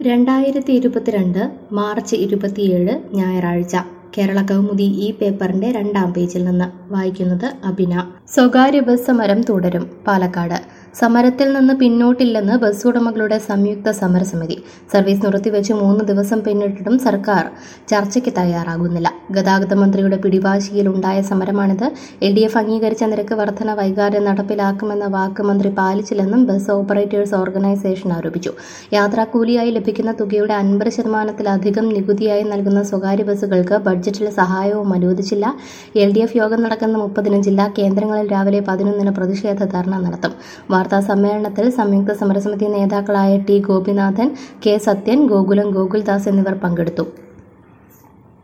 രണ്ടായിരത്തി ഇരുപത്തിരണ്ട് മാർച്ച് ഇരുപത്തിയേഴ് ഞായറാഴ്ച കേരള കൗമുദി ഈ പേപ്പറിന്റെ രണ്ടാം പേജിൽ നിന്ന് വായിക്കുന്നത് അഭിന സ്വകാര്യ ബസ് സമരം തുടരും പാലക്കാട് സമരത്തിൽ നിന്ന് പിന്നോട്ടില്ലെന്ന് ബസ് ഉടമകളുടെ സംയുക്ത സമരസമിതി സർവീസ് നിർത്തിവെച്ച് മൂന്ന് ദിവസം പിന്നിട്ടിട്ടും സർക്കാർ ചർച്ചയ്ക്ക് തയ്യാറാകുന്നില്ല ഗതാഗത മന്ത്രിയുടെ പിടിവാശിയിലുണ്ടായ സമരമാണിത് എൽ ഡി എഫ് അംഗീകരിച്ച നിരക്ക് വർധന വൈകാതെ നടപ്പിലാക്കുമെന്ന വാക്ക് മന്ത്രി പാലിച്ചില്ലെന്നും ബസ് ഓപ്പറേറ്റേഴ്സ് ഓർഗനൈസേഷൻ ആരോപിച്ചു യാത്രാക്കൂലിയായി ലഭിക്കുന്ന തുകയുടെ അൻപത് ശതമാനത്തിലധികം നികുതിയായി നൽകുന്ന സ്വകാര്യ ബസ്സുകൾക്ക് ബഡ്ജറ്റിൽ സഹായവും അനുവദിച്ചില്ല എൽ ഡി എഫ് യോഗം നടക്കുന്ന മുപ്പതിന് ജില്ലാ കേന്ദ്രങ്ങളിൽ രാവിലെ പതിനൊന്നിന് പ്രതിഷേധ ധർണ നടത്തും വാർത്താ സമ്മേളനത്തിൽ സംയുക്ത സമരസമിതി നേതാക്കളായ ടി ഗോപിനാഥൻ കെ സത്യൻ ഗോകുലം ഗോകുൽദാസ് എന്നിവർ പങ്കെടുത്തു